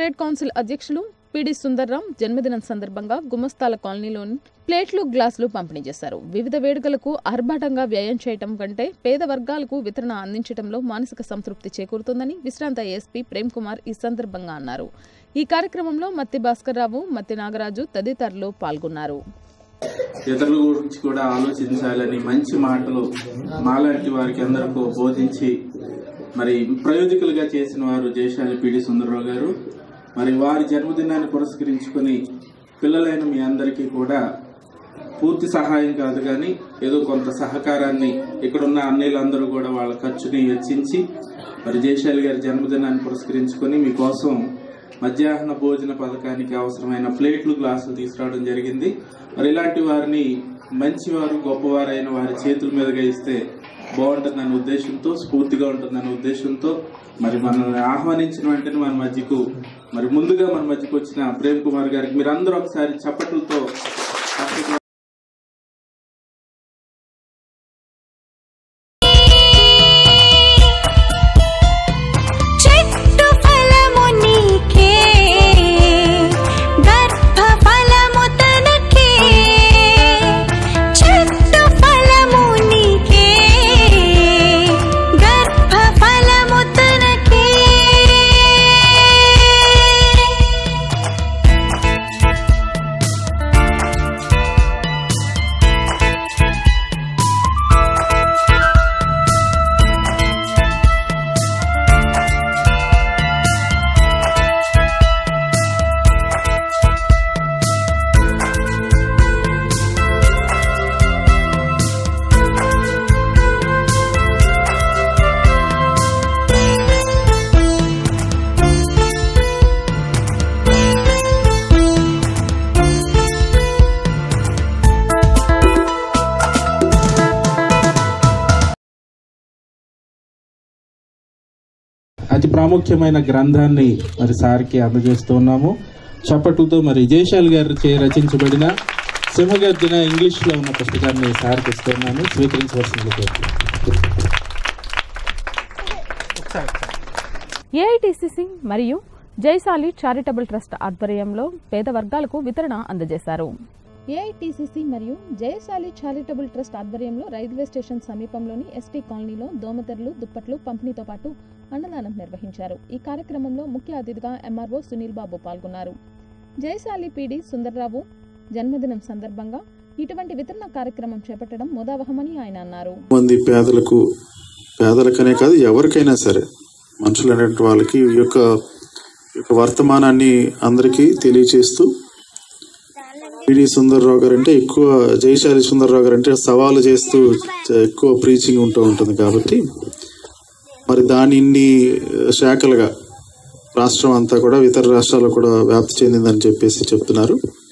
trade council అధ్యక్షులు పిడి సుందర్రాం జన్మదినం సందర్భంగా గుమస్తాల కాలనీలోని ప్లేట్లు గ్లాసులు పంపిణీ చేశారు వివిధ వేడుకలకు ఆర్భాటంగా వ్యయం చేయటం కంటే పేద వర్గాలకు వితరణ అందించడంలో మానసిక సంతృప్తి చేకూరుతుందని విశ్రాంత ఎస్పీ ప్రేమ్ కుమార్ ఈ సందర్భంగా అన్నారు ఈ కార్యక్రమంలో మత్తి భాస్కర్రావు మత్తి నాగరాజు తదితరులు పాల్గొన్నారు ఇతరుల గురించి కూడా ఆలోచించాలని మంచి మాటలు మాలాంటి వారికి అందరికీ బోధించి మరి ప్రయోజకులుగా చేసిన వారు జయశాలి పిడి సుందరరావు గారు మరి వారి జన్మదినాన్ని పురస్కరించుకొని పిల్లలైన మీ అందరికీ కూడా పూర్తి సహాయం కాదు కానీ ఏదో కొంత సహకారాన్ని ఇక్కడున్న అన్నయ్యలందరూ కూడా వాళ్ళ ఖర్చుని వెచ్చించి మరి జయశాలి గారి జన్మదినాన్ని పురస్కరించుకొని మీకోసం మధ్యాహ్న భోజన పథకానికి అవసరమైన ప్లేట్లు గ్లాసులు తీసుకురావడం జరిగింది మరి ఇలాంటి వారిని మంచివారు గొప్పవారైన వారి చేతుల మీదుగా ఇస్తే బాగుంటుందన్న ఉద్దేశంతో స్ఫూర్తిగా ఉంటుందన్న ఉద్దేశంతో మరి మనల్ని ఆహ్వానించిన వెంటనే మన మధ్యకు మరి ముందుగా మన మధ్యకు వచ్చిన ప్రేమ్ కుమార్ గారికి మీరు అందరూ ఒకసారి చప్పట్లతో చెట్టు ఫలము నీకే గర్భ ఫలము తనకే చెట్టు ఫలము నీకే గర్భ ఫలము తనకే అతి ప్రాముఖ్యమైన గ్రంథాన్ని మరి సార్కి అందజేస్తూ ఉన్నాము చప్పట్లతో మరి జయశాల్ గారు చే రచించబడిన సింహగర్జన ఇంగ్లీష్ లో ఉన్న పుస్తకాన్ని సార్కి ఇస్తున్నాను స్వీకరించవలసింది ఏఐటిసిసి మరియు జైశాలి చారిటబుల్ ట్రస్ట్ ఆధ్వర్యంలో పేద వర్గాలకు వితరణ అందజేశారు ఏఐటిసిసి మరియు జయశాలి చారిటబుల్ ట్రస్ట్ ఆధ్వర్యంలో రైల్వే స్టేషన్ సమీపంలోని ఎస్టీ కాలనీలో దోమతెరలు దుప్పట్లు పంపిణీతో పాటు అన్నదానం నిర్వహించారు ఈ కార్యక్రమంలో ముఖ్య అతిథిగా ఎంఆర్ఓ సునీల్ బాబు పాల్గొన్నారు జయశాలి పీడి సుందర్రావు జన్మదినం సందర్భంగా ఇటువంటి వితరణ కార్యక్రమం చేపట్టడం ముదావహమని ఆయన అన్నారు మంది పేదలకు పేదలకనే కాదు ఎవరికైనా సరే మనుషులు అనేటువంటి వాళ్ళకి ఈ యొక్క ఈ యొక్క వర్తమానాన్ని అందరికీ తెలియచేస్తూ పిడి సుందర్రావు గారు అంటే ఎక్కువ జయశాలి సుందర్రావు గారు అంటే సవాలు చేస్తూ చ- ఎక్కువ ప్రీచింగ్ ఉంటూ ఉంటుంది కాబట్టి మరి దాని ఇన్ని శాఖలుగా రాష్ట్రం అంతా కూడా ఇతర రాష్ట్రాల్లో కూడా వ్యాప్తి చెందిందని చెప్పేసి చెప్తున్నారు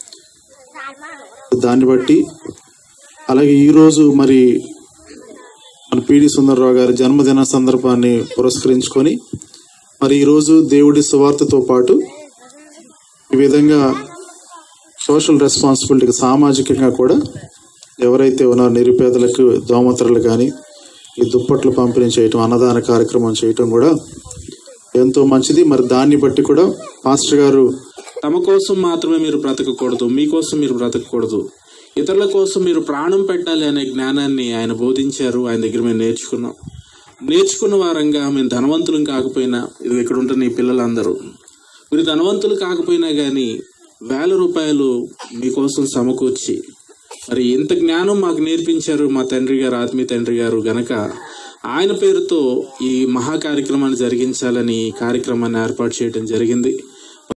దాన్ని బట్టి అలాగే ఈరోజు మరి మన పిడి సుందరరావు గారి జన్మదిన సందర్భాన్ని పురస్కరించుకొని మరి ఈరోజు దేవుడి సువార్తతో పాటు ఈ విధంగా సోషల్ రెస్పాన్సిబిలిటీకి సామాజికంగా కూడా ఎవరైతే ఉన్నారో నిరుపేదలకు దోమతరలు కానీ ఈ దుప్పట్లు పంపిణీ చేయటం అన్నదాన కార్యక్రమం చేయటం కూడా ఎంతో మంచిది మరి దాన్ని బట్టి కూడా పాస్టర్ గారు తమ కోసం మాత్రమే మీరు బ్రతకకూడదు మీకోసం మీరు బ్రతకకూడదు ఇతరుల కోసం మీరు ప్రాణం పెట్టాలి అనే జ్ఞానాన్ని ఆయన బోధించారు ఆయన దగ్గర మేము నేర్చుకున్నాం నేర్చుకున్న వారంగా మేము ధనవంతులం కాకపోయినా ఇది ఇక్కడ ఉంటున్న ఈ పిల్లలందరూ మీరు ధనవంతులు కాకపోయినా కానీ వేల రూపాయలు మీకోసం సమకూర్చి మరి ఇంత జ్ఞానం మాకు నేర్పించారు మా తండ్రి గారు ఆత్మీయ తండ్రి గారు గనక ఆయన పేరుతో ఈ మహా కార్యక్రమాన్ని జరిగించాలని ఈ కార్యక్రమాన్ని ఏర్పాటు చేయడం జరిగింది